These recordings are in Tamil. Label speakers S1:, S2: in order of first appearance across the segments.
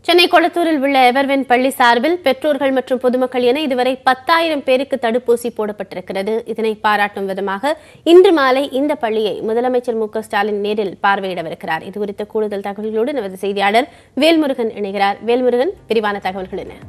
S1: சென்னை கொளத்தூரில் உள்ள எவர்வின் பள்ளி சார்பில் பெற்றோர்கள் மற்றும் பொதுமக்கள் என இதுவரை பத்தாயிரம் பேருக்கு தடுப்பூசி போடப்பட்டிருக்கிறது இதனை பாராட்டும் விதமாக இன்று மாலை இந்த பள்ளியை முதலமைச்சர் மு க ஸ்டாலின் நேரில் பார்வையிடவிருக்கிறார் இது குறித்த கூடுதல் தகவல்களோடு நமது செய்தியாளர் வேல்முருகன் இணைகிறார் வேல்முருகன் விரிவான தகவல்கள் என்ன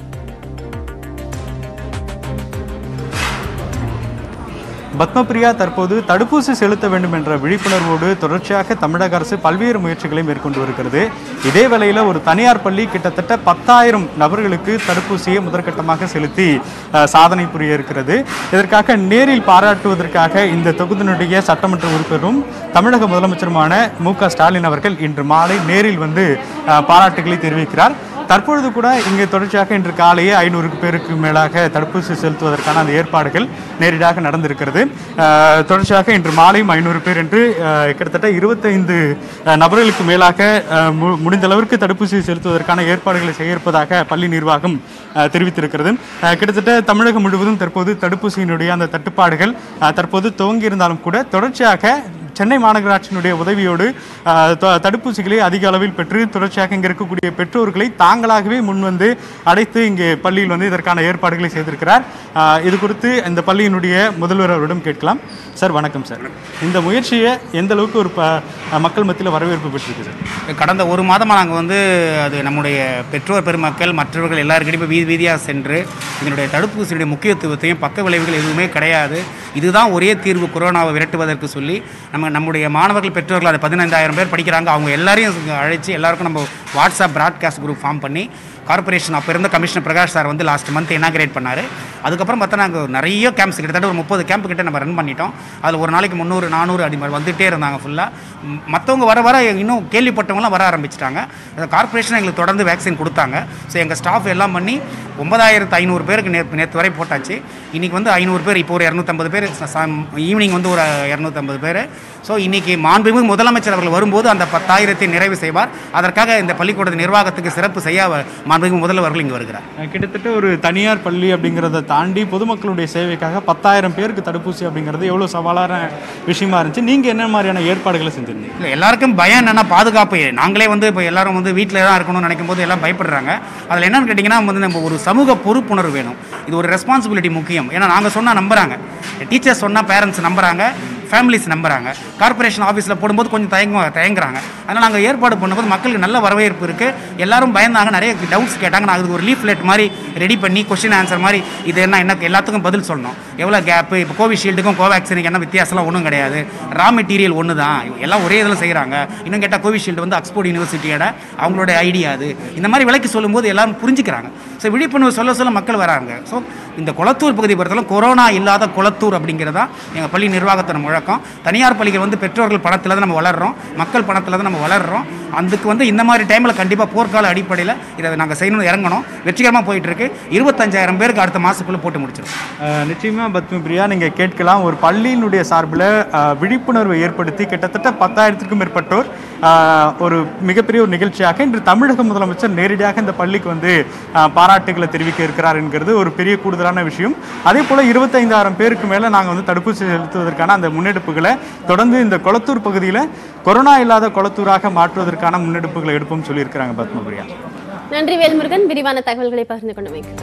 S2: பத்மபிரியா தற்போது தடுப்பூசி செலுத்த வேண்டும் என்ற விழிப்புணர்வோடு தொடர்ச்சியாக தமிழக அரசு பல்வேறு முயற்சிகளை மேற்கொண்டு வருகிறது இதே வேளையில் ஒரு தனியார் பள்ளி கிட்டத்தட்ட பத்தாயிரம் நபர்களுக்கு தடுப்பூசியை முதற்கட்டமாக செலுத்தி அஹ், சாதனை புரிய இருக்கிறது இதற்காக நேரில் பாராட்டுவதற்காக இந்த தொகுதியினுடைய சட்டமன்ற உறுப்பினரும் தமிழக முதலமைச்சருமான மு க ஸ்டாலின் அவர்கள் இன்று மாலை நேரில் வந்து அஹ், பாராட்டுகளை தெரிவிக்கிறார் தற்பொழுது கூட இங்கே தொடர்ச்சியாக இன்று காலையே ஐநூறுக்கு பேருக்கு மேலாக தடுப்பூசி செலுத்துவதற்கான அந்த ஏற்பாடுகள் நேரடியாக நடந்திருக்கிறது அஹ், தொடர்ச்சியாக இன்று மாலையும் ஐநூறு பேர் என்று அஹ், கிட்டத்தட்ட இருபத்தைந்து அஹ், நபர்களுக்கு மேலாக அஹ், மு- முடிந்த அளவிற்கு தடுப்பூசி செலுத்துவதற்கான ஏற்பாடுகளை செய்ய இருப்பதாக பள்ளி நிர்வாகம் அஹ், தெரிவித்திருக்கிறது அஹ், கிட்டத்தட்ட தமிழகம் முழுவதும் தற்போது தடுப்பூசியினுடைய அந்த தட்டுப்பாடுகள் அஹ், தற்போது துவங்கியிருந்தாலும் கூட தொடர்ச்சியாக சென்னை மாநகராட்சியினுடைய உதவியோடு அஹ், த- தடுப்பூசிகளை அதிக அளவில் பெற்று தொடர்ச்சியாக இங்கே இருக்கக்கூடிய பெற்றோர்களை தாங்களாகவே முன்வந்து அழைத்து இங்கே பள்ளியில் வந்து இதற்கான ஏற்பாடுகளை செய்திருக்கிறார் அஹ், இது குறித்து இந்த பள்ளியினுடைய முதல்வர் அவரிடம் கேட்கலாம் சார் வணக்கம் சார் இந்த முயற்சியை எந்த அளவுக்கு ஒரு ப மக்கள் மத்தியில் வரவேற்பு பெற்றிருக்கு சார்
S3: கடந்த ஒரு மாதமாக நாங்கள் வந்து அது நம்முடைய பெற்றோர் பெருமக்கள் மற்றவர்கள் எல்லாருக்கிட்டையும் வீதி வீதியாக சென்று இதனுடைய தடுப்பூசியுடைய முக்கியத்துவத்தையும் பக்க விளைவுகள் எதுவுமே கிடையாது இதுதான் ஒரே தீர்வு கொரோனாவை விரட்டுவதற்கு சொல்லி நம்ம நம்முடைய மாணவர்கள் பெற்றோர்கள் அது பதினைந்தாயிரம் பேர் படிக்கிறாங்க அவங்க எல்லாரையும் அழைச்சி எல்லாருக்கும் நம்ம வாட்ஸ்அப் ப்ராட்காஸ்ட் குரூப் ஃபார்ம் பண்ணி கார்ப்பரேஷன் அப்போ இருந்த கமிஷனர் பிரகாஷ் சார் வந்து லாஸ்ட் மந்த் இனாகிரேட் பண்ணார் அதுக்கப்புறம் பார்த்தா நாங்கள் நிறைய கேம்ப்ஸ் கிட்டத்தட்ட ஒரு முப்பது கேம்ப் கிட்ட நம்ம ரன் பண்ணிட்டோம் அதில் ஒரு நாளைக்கு முந்நூறு நானூறு அடி மாதிரி வந்துகிட்டே இருந்தாங்க ஃபுல்லாக மற்றவங்க வர வர இன்னும் கேள்விப்பட்டவங்களாம் வர ஆரம்பிச்சிட்டாங்க கார்ப்பரேஷன் எங்களுக்கு தொடர்ந்து வேக்சின் கொடுத்தாங்க ஸோ எங்கள் ஸ்டாஃப் எல்லாம் பண்ணி ஒன்பதாயிரத்து ஐநூறு பேருக்கு நேற்று நேற்று வரை போட்டாச்சு இன்றைக்கி வந்து ஐநூறு பேர் இப்போ ஒரு இரநூத்தம்பது பேர் ஈவினிங் வந்து ஒரு இரநூத்தம்பது பேர் ஸோ இன்றைக்கி மாண்புமிகு முதலமைச்சர் அவர்கள் வரும்போது அந்த பத்தாயிரத்தை நிறைவு செய்வார் அதற்காக இந்த பள்ளிக்கூட நிர்வாகத்துக்கு சிறப்பு செய்ய அவர் மாண்புமிகு முதல்வர்கள் இங்கே வருகிறார்
S2: அஹ், கிட்டத்தட்ட ஒரு தனியார் பள்ளி அப்படிங்கிறத தாண்டி பொதுமக்களுடைய சேவைக்காக பத்தாயிரம் பேருக்கு தடுப்பூசி அப்படிங்கிறது எவ்வளோ சவாலான விஷயமா இருந்துச்சு நீங்கள் என்ன மாதிரியான ஏற்பாடுகளை செஞ்சிருந்தீங்க
S3: இல்லை எல்லாருக்கும் பயம் என்னன்னா பாதுகாப்பு நாங்களே வந்து இப்போ எல்லாரும் வந்து வீட்டில் தான் இருக்கணும்னு நினைக்கும் போது எல்லாம் பயப்படுறாங்க அதில் என்னன்னு கேட்டிங்கன்னா வந்து நம்ம ஒரு சமூக பொறுப்புணர்வு வேணும் இது ஒரு ரெஸ்பான்சிபிலிட்டி முக்கியம் ஏன்னா நாங்கள் சொன்னால் நம்புறாங்க டீச்சர்ஸ் சொன்னால் பேரண்ட்ஸ் நம்புறாங்க ஃபேமிலிஸ் நம்புறாங்க கார்ப்பரேஷன் ஆஃபீஸில் போடும்போது கொஞ்சம் தயங்க தயங்குறாங்க அதனால் நாங்கள் ஏற்பாடு பண்ணும்போது மக்களுக்கு நல்ல வரவேற்பு இருக்குது எல்லாரும் பயந்தாங்க நிறைய டவுட்ஸ் கேட்டாங்க நான் அதுக்கு ஒரு லீஃப்லெட் மாதிரி ரெடி பண்ணி கொஸ்டின் ஆன்சர் மாதிரி இது என்ன என்ன எல்லாத்துக்கும் பதில் சொல்லணும் எவ்வளோ கேப்பு இப்போ கோவிஷீல்டுக்கும் கோவேக்சினுக்கு என்ன வித்தியாசம்லாம் ஒன்றும் கிடையாது ரா மெட்டீரியல் ஒன்று தான் எல்லாம் ஒரே இதில் செய்கிறாங்க இன்னும் கேட்டால் கோவிஷீல்டு வந்து ஆக்ஸ்போர்ட் யூனிவர்சிட்டியோட அவங்களோட ஐடியா அது இந்த மாதிரி விலைக்கு சொல்லும்போது எல்லாரும் புரிஞ்சுக்கிறாங்க ஸோ விழிப்புணர்வு சொல்ல சொல்ல மக்கள் வராங்க ஸோ இந்த குளத்தூர் பகுதி பொறுத்தவரை கொரோனா இல்லாத குளத்தூர் அப்படிங்கிறதா எங்கள் பள்ளி நிர்வாகத்தோட முழக்கம் தனியார் பள்ளிகள் வந்து பெற்றோர்கள் பணத்தில் தான் நம்ம வளர்றோம் மக்கள் பணத்தில் தான் நம்ம வளர்றோம் அதுக்கு வந்து இந்த மாதிரி டைமில் கண்டிப்பாக போர்க்கால அடிப்படையில் இதை நாங்கள் செய்யணும் இறங்கணும் வெற்றிகரமாக போயிட்டு இருக்கு இருபத்தஞ்சாயிரம் பேருக்கு அடுத்த மாதத்துக்குள்ளே போட்டு முடிச்சிடும்
S2: அஹ் நிச்சயமா பத்மபிரியா நீங்க கேட்கலாம் ஒரு பள்ளியினுடைய சார்பில் அஹ், விழிப்புணர்வை ஏற்படுத்தி கிட்டத்தட்ட பத்தாயிரத்திற்கும் மேற்பட்டோர் அஹ், ஒரு மிகப்பெரிய ஒரு நிகழ்ச்சியாக இன்று தமிழக முதலமைச்சர் நேரடியாக இந்த பள்ளிக்கு வந்து அஹ், பாராட்டுகளை தெரிவிக்க இருக்கிறார் என்கிறது ஒரு பெரிய கூடுதலான விஷயம் அதே போல இருபத்தைந்தாயிரம் பேருக்கு மேல நாங்க வந்து தடுப்பூசி செலுத்துவதற்கான அந்த முன்னெடுப்புகளை தொடர்ந்து இந்த கொளத்தூர் பகுதியில் கொரோனா இல்லாத கொளத்தூராக மாற்றுவதற்கான முன்னெடுப்புகளை எடுப்போம் சொல்லியிருக்கிறாங்க பத்மபிரியா
S1: நன்றி வேல்முருகன் விரிவான தகவல்களை பகிர்ந்து கொண்டமைக்கு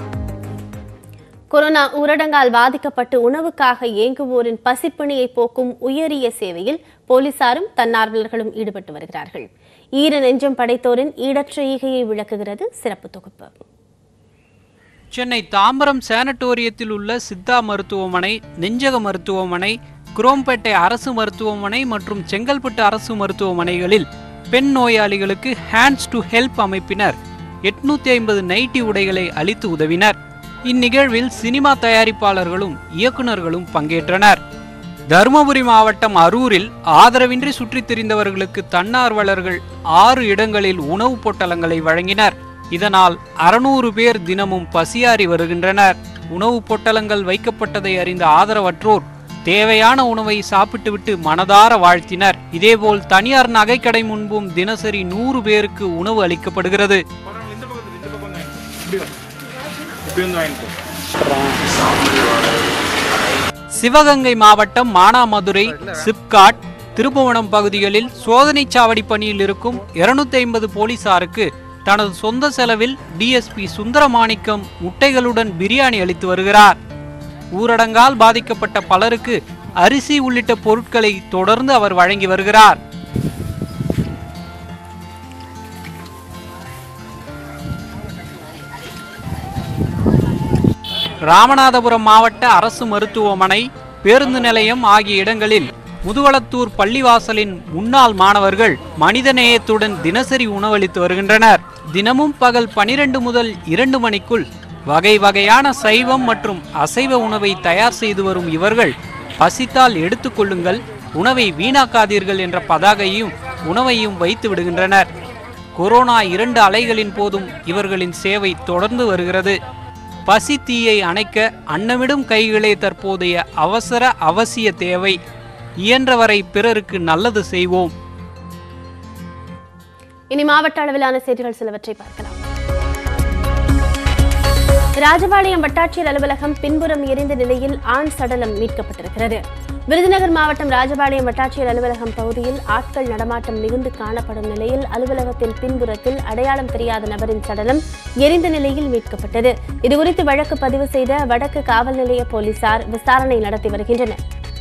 S1: கொரோனா ஊரடங்கால் பாதிக்கப்பட்டு உணவுக்காக ஏங்குவோரின் பசிப்பிணியை போக்கும் உயரிய சேவையில் போலீசாரும் தன்னார்வலர்களும் ஈடுபட்டு வருகிறார்கள் ஈர நெஞ்சம் படைத்தோரின் ஈடற்ற ஈகையை விளக்குகிறது சிறப்பு தொகுப்பு
S4: சென்னை தாம்பரம் சானட்டோரியத்தில் உள்ள சித்தா மருத்துவமனை நெஞ்சக மருத்துவமனை குரோம்பேட்டை அரசு மருத்துவமனை மற்றும் செங்கல்பட்டு அரசு மருத்துவமனைகளில் பெண் நோயாளிகளுக்கு ஹேண்ட்ஸ் டு ஹெல்ப் அமைப்பினர் எட்நூத்தி ஐம்பது நைட்டி உடைகளை அளித்து உதவினர் இந்நிகழ்வில் சினிமா தயாரிப்பாளர்களும் இயக்குனர்களும் பங்கேற்றனர் தருமபுரி மாவட்டம் அரூரில் ஆதரவின்றி சுற்றித் திரிந்தவர்களுக்கு தன்னார்வலர்கள் ஆறு இடங்களில் உணவுப் பொட்டலங்களை வழங்கினர் இதனால் அறுநூறு பேர் தினமும் பசியாறி வருகின்றனர் உணவுப் பொட்டலங்கள் வைக்கப்பட்டதை அறிந்த ஆதரவற்றோர் தேவையான உணவை சாப்பிட்டுவிட்டு மனதார வாழ்த்தினர் இதேபோல் தனியார் நகைக்கடை முன்பும் தினசரி நூறு பேருக்கு உணவு அளிக்கப்படுகிறது சிவகங்கை மாவட்டம் மானாமதுரை சிப்காட் திருப்புவனம் பகுதிகளில் சோதனைச் சாவடி பணியில் இருக்கும் இருநூத்தி ஐம்பது போலீசாருக்கு தனது சொந்த செலவில் டிஎஸ்பி சுந்தரமாணிக்கம் முட்டைகளுடன் பிரியாணி அளித்து வருகிறார் ஊரடங்கால் பாதிக்கப்பட்ட பலருக்கு அரிசி உள்ளிட்ட பொருட்களை தொடர்ந்து அவர் வழங்கி வருகிறார் ராமநாதபுரம் மாவட்ட அரசு மருத்துவமனை பேருந்து நிலையம் ஆகிய இடங்களில் முதுவளத்தூர் பள்ளிவாசலின் முன்னாள் மாணவர்கள் மனிதநேயத்துடன் தினசரி உணவளித்து வருகின்றனர் தினமும் பகல் பனிரெண்டு முதல் இரண்டு மணிக்குள் வகை வகையான சைவம் மற்றும் அசைவ உணவை தயார் செய்து வரும் இவர்கள் பசித்தால் எடுத்துக்கொள்ளுங்கள் உணவை வீணாக்காதீர்கள் என்ற பதாகையும் உணவையும் வைத்து விடுகின்றனர் கொரோனா இரண்டு அலைகளின் போதும் இவர்களின் சேவை தொடர்ந்து வருகிறது பசி தீயை அணைக்க அன்னமிடும் கைகளே தற்போதைய அவசர அவசிய தேவை இயன்றவரை பிறருக்கு நல்லது செய்வோம்
S1: இனி மாவட்ட அளவிலான செய்திகள் சிலவற்றை பார்க்கலாம் ராஜபாளையம் வட்டாட்சியர் அலுவலகம் பின்புறம் எரிந்த நிலையில் ஆண் சடலம் மீட்கப்பட்டிருக்கிறது விருதுநகர் மாவட்டம் ராஜபாளையம் வட்டாட்சியர் அலுவலகம் பகுதியில் ஆட்கள் நடமாட்டம் மிகுந்து காணப்படும் நிலையில் அலுவலகத்தின் பின்புறத்தில் அடையாளம் தெரியாத நபரின் சடலம் எரிந்த நிலையில் மீட்கப்பட்டது இதுகுறித்து வழக்கு பதிவு செய்த வடக்கு காவல் நிலைய போலீசார் விசாரணை நடத்தி வருகின்றனர்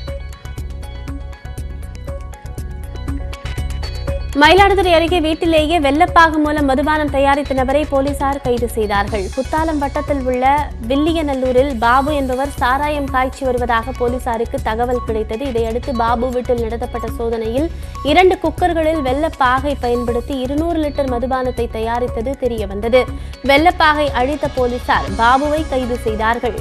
S1: மயிலாடுதுறை அருகே வீட்டிலேயே வெள்ளப்பாகு மூலம் மதுபானம் தயாரித்த நபரை போலீசார் கைது செய்தார்கள் குத்தாலம் வட்டத்தில் உள்ள வில்லியநல்லூரில் பாபு என்பவர் சாராயம் காய்ச்சி வருவதாக போலீசாருக்கு தகவல் கிடைத்தது இதையடுத்து பாபு வீட்டில் நடத்தப்பட்ட சோதனையில் இரண்டு குக்கர்களில் வெள்ளப்பாகை பயன்படுத்தி இருநூறு லிட்டர் மதுபானத்தை தயாரித்தது தெரியவந்தது வெள்ளப்பாகை அழித்த போலீசார் பாபுவை கைது செய்தார்கள்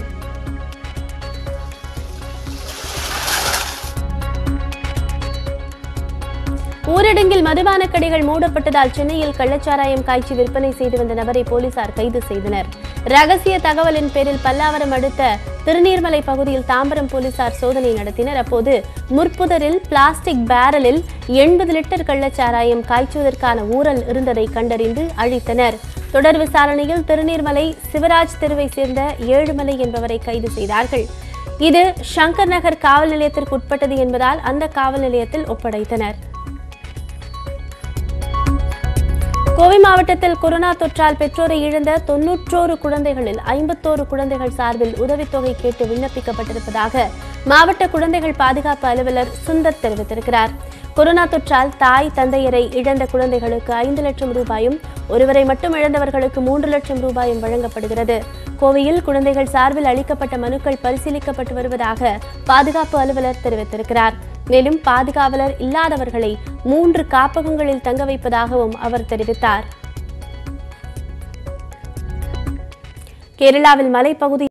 S1: ஊரடங்கில் மதுபான கடைகள் மூடப்பட்டதால் சென்னையில் கள்ளச்சாராயம் காய்ச்சி விற்பனை செய்து வந்த நபரை போலீசார் கைது செய்தனர் ரகசிய தகவலின் பேரில் பல்லாவரம் அடுத்த திருநீர்மலை பகுதியில் தாம்பரம் போலீசார் சோதனை நடத்தினர் அப்போது முற்புதரில் பிளாஸ்டிக் பேரலில் எண்பது லிட்டர் கள்ளச்சாராயம் காய்ச்சுவதற்கான ஊரல் இருந்ததை கண்டறிந்து அழித்தனர் தொடர் விசாரணையில் திருநீர்மலை சிவராஜ் தெருவை சேர்ந்த ஏழுமலை என்பவரை கைது செய்தார்கள் இது சங்கர் நகர் காவல் நிலையத்திற்கு உட்பட்டது என்பதால் அந்த காவல் நிலையத்தில் ஒப்படைத்தனர் கோவை மாவட்டத்தில் கொரோனா தொற்றால் பெற்றோரை இழந்த தொன்னூற்றோரு குழந்தைகளில் ஐம்பத்தோரு குழந்தைகள் சார்பில் உதவித்தொகை கேட்டு விண்ணப்பிக்கப்பட்டிருப்பதாக மாவட்ட குழந்தைகள் பாதுகாப்பு அலுவலர் சுந்தர் தெரிவித்திருக்கிறார் கொரோனா தொற்றால் தாய் தந்தையரை இழந்த குழந்தைகளுக்கு ஐந்து லட்சம் ரூபாயும் ஒருவரை மட்டும் இழந்தவர்களுக்கு மூன்று லட்சம் ரூபாயும் வழங்கப்படுகிறது கோவையில் குழந்தைகள் சார்பில் அளிக்கப்பட்ட மனுக்கள் பரிசீலிக்கப்பட்டு வருவதாக பாதுகாப்பு அலுவலர் தெரிவித்திருக்கிறார் மேலும் பாதுகாவலர் இல்லாதவர்களை மூன்று காப்பகங்களில் தங்க வைப்பதாகவும் அவர் தெரிவித்தார் கேரளாவில் மலைப்பகுதி